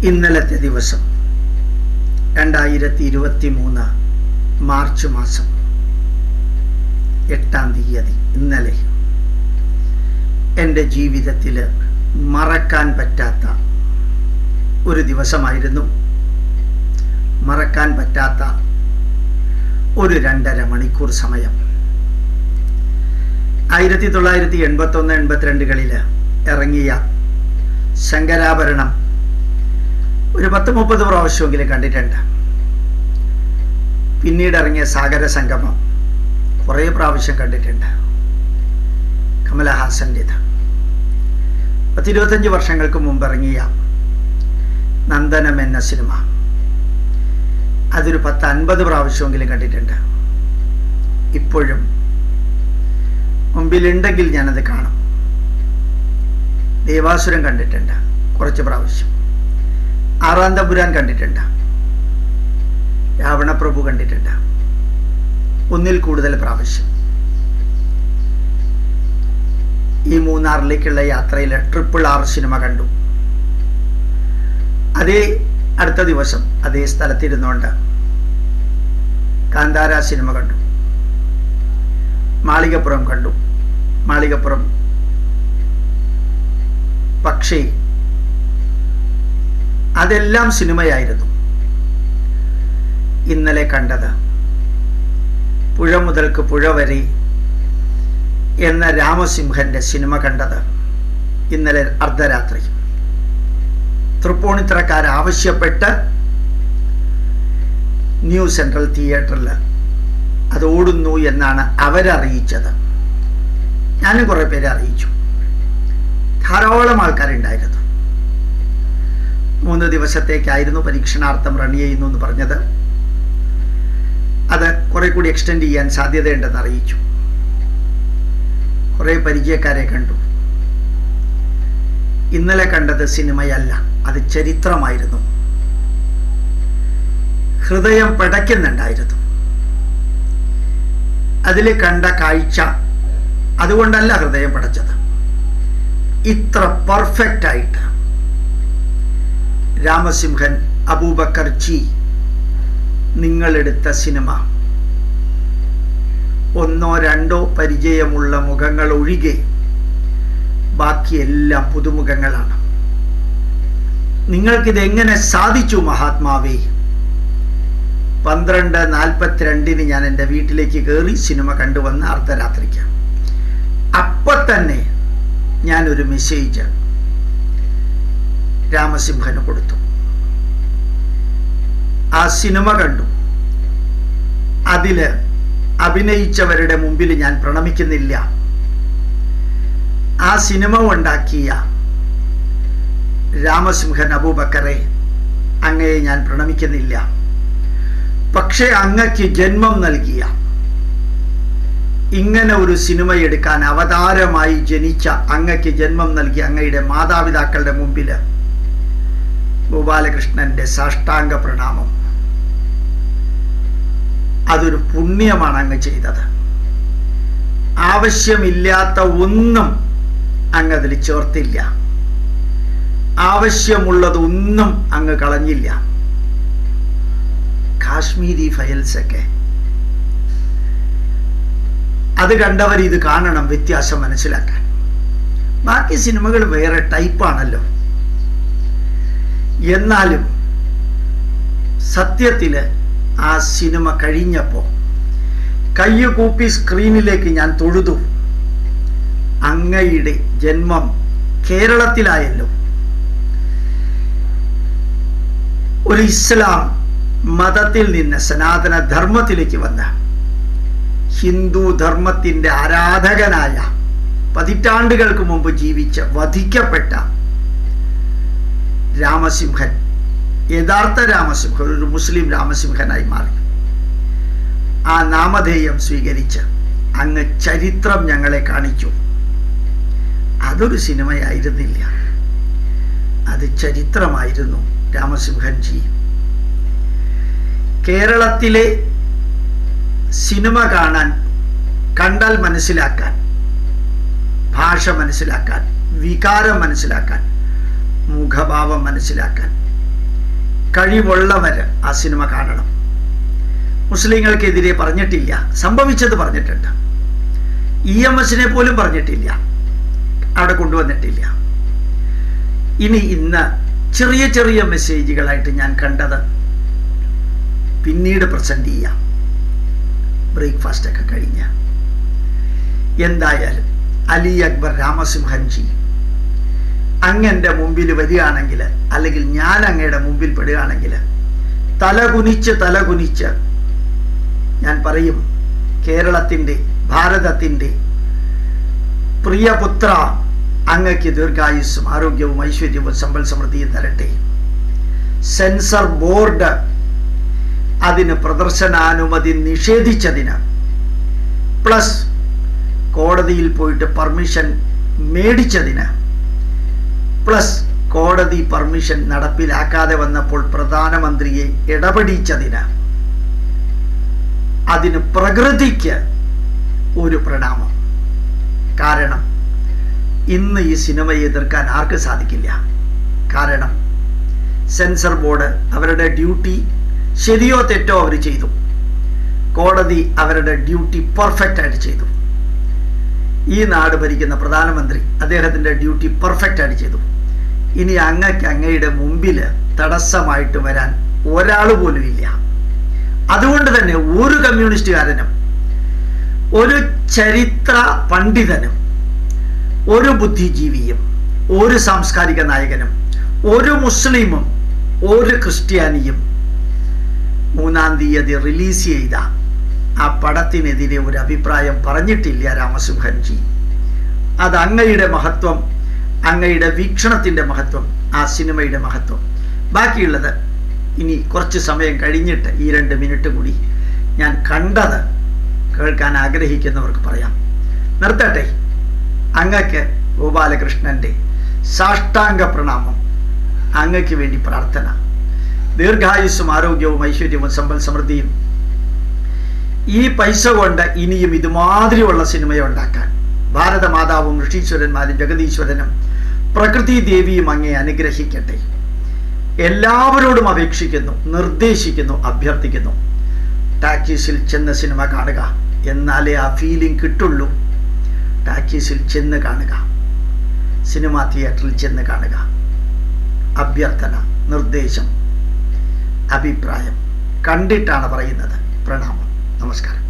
ഇന്നലത്തെ ദിവസം രണ്ടായിരത്തി ഇരുപത്തി മൂന്ന് മാർച്ച് മാസം എട്ടാം തീയതി ഇന്നലെ എൻ്റെ ജീവിതത്തിൽ മറക്കാൻ പറ്റാത്ത ഒരു ദിവസമായിരുന്നു മറക്കാൻ പറ്റാത്ത ഒരു രണ്ടര മണിക്കൂർ സമയം ആയിരത്തി തൊള്ളായിരത്തി എൺപത്തൊന്ന് എൺപത്തിരണ്ടുകളിൽ ഇറങ്ങിയ ശങ്കരാഭരണം ഒരു പത്ത് മുപ്പത് പ്രാവശ്യമെങ്കിലും കണ്ടിട്ടുണ്ട് പിന്നീട് ഇറങ്ങിയ സാഗര സംഗമം കുറേ പ്രാവശ്യം കണ്ടിട്ടുണ്ട് കമലഹാസൻ്റെത് പത്തിരുപത്തഞ്ച് വർഷങ്ങൾക്ക് മുമ്പ് ഇറങ്ങിയ നന്ദനം എന്ന സിനിമ അതൊരു പത്ത് അൻപത് പ്രാവശ്യമെങ്കിലും കണ്ടിട്ടുണ്ട് ഇപ്പോഴും മുമ്പിലുണ്ടെങ്കിൽ ഞാനത് കാണും ദേവാസുരം കണ്ടിട്ടുണ്ട് കുറച്ച് പ്രാവശ്യം ആറാന്തപുരാൻ കണ്ടിട്ടുണ്ട് രാവണപ്രഭു കണ്ടിട്ടുണ്ട് ഒന്നിൽ കൂടുതൽ പ്രാവശ്യം ഈ മൂന്നാറിലേക്കുള്ള യാത്രയിൽ ട്രിപ്പിൾ ആർ സിനിമ കണ്ടു അതേ അടുത്ത ദിവസം അതേ സ്ഥലത്തിരുന്നുകൊണ്ട് കാന്താര സിനിമ കണ്ടു മാളികപ്പുറം കണ്ടു മാളികപ്പുറം പക്ഷേ അതെല്ലാം സിനിമയായിരുന്നു ഇന്നലെ കണ്ടത് പുഴ മുതൽക്ക് പുഴ വരെ എന്ന രാമസിംഹന്റെ സിനിമ കണ്ടത് ഇന്നലെ അർദ്ധരാത്രി തൃപ്പൂണിത്തറക്കാർ ആവശ്യപ്പെട്ട് ന്യൂ സെൻട്രൽ തിയേറ്ററിൽ അത് ഓടുന്നു എന്നാണ് അവരറിയിച്ചത് ഞാനും കുറേ പേരെ അറിയിച്ചു ധാരാളം ആൾക്കാരുണ്ടായിരുന്നു മൂന്ന് ദിവസത്തേക്കായിരുന്നു പരീക്ഷണാർത്ഥം റൺ ചെയ്യുന്നു എന്ന് പറഞ്ഞത് അത് കുറെ കൂടി എക്സ്റ്റെൻഡ് ചെയ്യാൻ സാധ്യതയുണ്ടെന്ന് അറിയിച്ചു കുറെ പരിചയക്കാരെ കണ്ടു ഇന്നലെ കണ്ടത് സിനിമയല്ല അത് ചരിത്രമായിരുന്നു ഹൃദയം പിടയ്ക്കുന്നുണ്ടായിരുന്നു അതിൽ കണ്ട കാഴ്ച അതുകൊണ്ടല്ല ഹൃദയം പിടച്ചത് ഇത്ര പെർഫെക്റ്റ് ആയിട്ട് രാമസിംഹൻ അബൂബക്കർ ജി നിങ്ങളെടുത്ത സിനിമ ഒന്നോ രണ്ടോ പരിചയമുള്ള മുഖങ്ങൾ ഒഴികെ ബാക്കിയെല്ലാം പുതുമുഖങ്ങളാണ് നിങ്ങൾക്കിത് എങ്ങനെ സാധിച്ചു മഹാത്മാവേ പന്ത്രണ്ട് നാൽപ്പത്തിരണ്ടിന് ഞാൻ എൻ്റെ വീട്ടിലേക്ക് കയറി സിനിമ കണ്ടുവന്ന് അർദ്ധരാത്രിക്ക് അപ്പം തന്നെ ഞാനൊരു മെസ്സേജ് രാമസിംഹന് കൊടുത്തു ആ സിനിമ കണ്ടു അതില് അഭിനയിച്ചവരുടെ മുമ്പിൽ ഞാൻ പ്രണമിക്കുന്നില്ല ആ സിനിമ ഉണ്ടാക്കിയ രാമസിംഹൻ അബൂബക്കറെ അങ്ങയെ ഞാൻ പ്രണമിക്കുന്നില്ല പക്ഷേ അങ്ങക്ക് ജന്മം നൽകിയ ഇങ്ങനെ ഒരു സിനിമ എടുക്കാൻ അവതാരമായി ജനിച്ച അങ്ങക്ക് ജന്മം നൽകിയ അങ്ങയുടെ മാതാപിതാക്കളുടെ മുമ്പിൽ ഗോപാലകൃഷ്ണന്റെ സാഷ്ടാംഗ പ്രണാമം അതൊരു പുണ്യമാണ് അങ്ങ് ചെയ്തത് ആവശ്യമില്ലാത്ത ഒന്നും അങ്ങ് അതിൽ ചേർത്തില്ല ആവശ്യമുള്ളതൊന്നും അങ്ങ് കളഞ്ഞില്ല കാശ്മീരി ഫയൽസ് ഒക്കെ അത് കണ്ടവർ ഇത് കാണണം വ്യത്യാസം മനസ്സിലാക്കാൻ ബാക്കി സിനിമകൾ വേറെ ടൈപ്പാണല്ലോ എന്നാലും സത്യത്തില് ആ സിനിമ കഴിഞ്ഞപ്പോൾ കയ്യു കൂപ്പി സ്ക്രീനിലേക്ക് ഞാൻ തൊഴുതു അങ്ങയുടെ ജന്മം കേരളത്തിലായല്ലോ ഒരു ഇസ്ലാം മതത്തിൽ നിന്ന് സനാതന ധർമ്മത്തിലേക്ക് വന്ന ഹിന്ദു ധർമ്മത്തിന്റെ ആരാധകനായ പതിറ്റാണ്ടുകൾക്ക് മുമ്പ് ജീവിച്ച് വധിക്കപ്പെട്ട രാമസിംഹൻ യഥാർത്ഥ രാമസിംഹൻ ഒരു മുസ്ലിം രാമസിംഹനായി മാറി ആ നാമധേയം സ്വീകരിച്ച് അങ്ങ് ചരിത്രം ഞങ്ങളെ കാണിച്ചു അതൊരു സിനിമയായിരുന്നില്ല അത് ചരിത്രമായിരുന്നു രാമസിംഹൻ ജി കേരളത്തിലെ സിനിമ കാണാൻ കണ്ടാൽ മനസ്സിലാക്കാൻ ഭാഷ മനസ്സിലാക്കാൻ വികാരം മനസ്സിലാക്കാൻ മുഖഭാവം മനസ്സിലാക്കാൻ കഴിവുള്ളവർ ആ സിനിമ കാണണം മുസ്ലിങ്ങൾക്കെതിരെ പറഞ്ഞിട്ടില്ല സംഭവിച്ചത് പറഞ്ഞിട്ടുണ്ട് ഇ എം എസിനെ പോലും പറഞ്ഞിട്ടില്ല അവിടെ കൊണ്ടുവന്നിട്ടില്ല ഇനി ഇന്ന് ചെറിയ ചെറിയ മെസ്സേജുകളായിട്ട് ഞാൻ കണ്ടത് പിന്നീട് പ്രസന്റ് ചെയ്യാം ബ്രേക്ക്ഫാസ്റ്റ് ഒക്കെ കഴിഞ്ഞ് എന്തായാലും അലി അക്ബർ രാമസിംഹൻജി അങ്ങൻ്റെ മുമ്പിൽ വരികയാണെങ്കിൽ അല്ലെങ്കിൽ ഞാൻ അങ്ങയുടെ മുമ്പിൽ പെടുകയാണെങ്കിൽ തലകുനിച്ച് തലകുനിച്ച് ഞാൻ പറയും കേരളത്തിൻ്റെ ഭാരതത്തിൻ്റെ പ്രിയപുത്ര അങ്ങയ്ക്ക് ദീർഘായുസ്സും ആരോഗ്യവും ഐശ്വര്യവും സമ്പൽ സമൃദ്ധിയും തരട്ടെ സെൻസർ ബോർഡ് അതിന് പ്രദർശനാനുമതി നിഷേധിച്ചതിന് പ്ലസ് കോടതിയിൽ പോയിട്ട് പെർമിഷൻ മേടിച്ചതിന് പ്ലസ് കോടതി പെർമിഷൻ നടപ്പിലാക്കാതെ വന്നപ്പോൾ പ്രധാനമന്ത്രിയെ ഇടപെടിച്ചതിന് അതിന് പ്രകൃതിക്ക് ഒരു പ്രണാമം കാരണം ഇന്ന് ഈ സിനിമയെ എതിർക്കാൻ ആർക്ക് സാധിക്കില്ല കാരണം സെൻസർ ബോർഡ് അവരുടെ ഡ്യൂട്ടി ശരിയോ തെറ്റോ അവർ ചെയ്തു കോടതി അവരുടെ ഡ്യൂട്ടി പെർഫെക്റ്റ് ആയിട്ട് ചെയ്തു ഈ നാട് ഭരിക്കുന്ന പ്രധാനമന്ത്രി അദ്ദേഹത്തിൻ്റെ ഡ്യൂട്ടി പെർഫെക്റ്റ് ആയിട്ട് ചെയ്തു ഇനി അങ്ങക്ക് അങ്ങയുടെ മുമ്പിൽ തടസ്സമായിട്ട് വരാൻ ഒരാൾ പോലും ഇല്ല അതുകൊണ്ട് തന്നെ ഒരു കമ്മ്യൂണിസ്റ്റുകാരനും ഒരു ചരിത്ര പണ്ഡിതനും ഒരു ബുദ്ധിജീവിയും ഒരു സാംസ്കാരിക നായകനും ഒരു മുസ്ലിമും ഒരു ക്രിസ്ത്യാനിയും മൂന്നാം തീയതി റിലീസ് ചെയ്ത ആ പടത്തിനെതിരെ ഒരു അഭിപ്രായം പറഞ്ഞിട്ടില്ല രാമസിംഹൻജി അത് അങ്ങയുടെ മഹത്വം അങ്ങയുടെ വീക്ഷണത്തിൻ്റെ മഹത്വം ആ സിനിമയുടെ മഹത്വം ബാക്കിയുള്ളത് ഇനി കുറച്ച് സമയം കഴിഞ്ഞിട്ട് ഈ രണ്ട് മിനിറ്റ് കൂടി ഞാൻ കണ്ടത് കേൾക്കാൻ ആഗ്രഹിക്കുന്നവർക്ക് പറയാം നിർത്തട്ടെ അങ്ങക്ക് ഗോപാലകൃഷ്ണൻ്റെ സാഷ്ടാംഗ പ്രണാമം അങ്ങയ്ക്ക് വേണ്ടി പ്രാർത്ഥന ദീർഘായുസ്സും ആരോഗ്യവും ഐശ്വര്യവും സമ്പൽ സമൃദ്ധിയും ഈ പൈസ കൊണ്ട് ഇനിയും ഇതുമാതിരിയുള്ള സിനിമയെ ഉണ്ടാക്കാൻ ഭാരതമാതാവും ഋഷീശ്വരന്മാരും ജഗതീശ്വരനും പ്രകൃതി ദേവിയും അങ്ങേ അനുഗ്രഹിക്കട്ടെ എല്ലാവരോടും അപേക്ഷിക്കുന്നു നിർദ്ദേശിക്കുന്നു അഭ്യർത്ഥിക്കുന്നു ടാക്കീസിൽ ചെന്ന് സിനിമ കാണുക എന്നാലേ ആ ഫീലിംഗ് കിട്ടുള്ളൂ ടാക്കീസിൽ ചെന്ന് കാണുക സിനിമാ തിയേറ്ററിൽ ചെന്ന് കാണുക അഭ്യർത്ഥന നിർദ്ദേശം അഭിപ്രായം കണ്ടിട്ടാണ് പറയുന്നത് പ്രണാമം നമസ്കാരം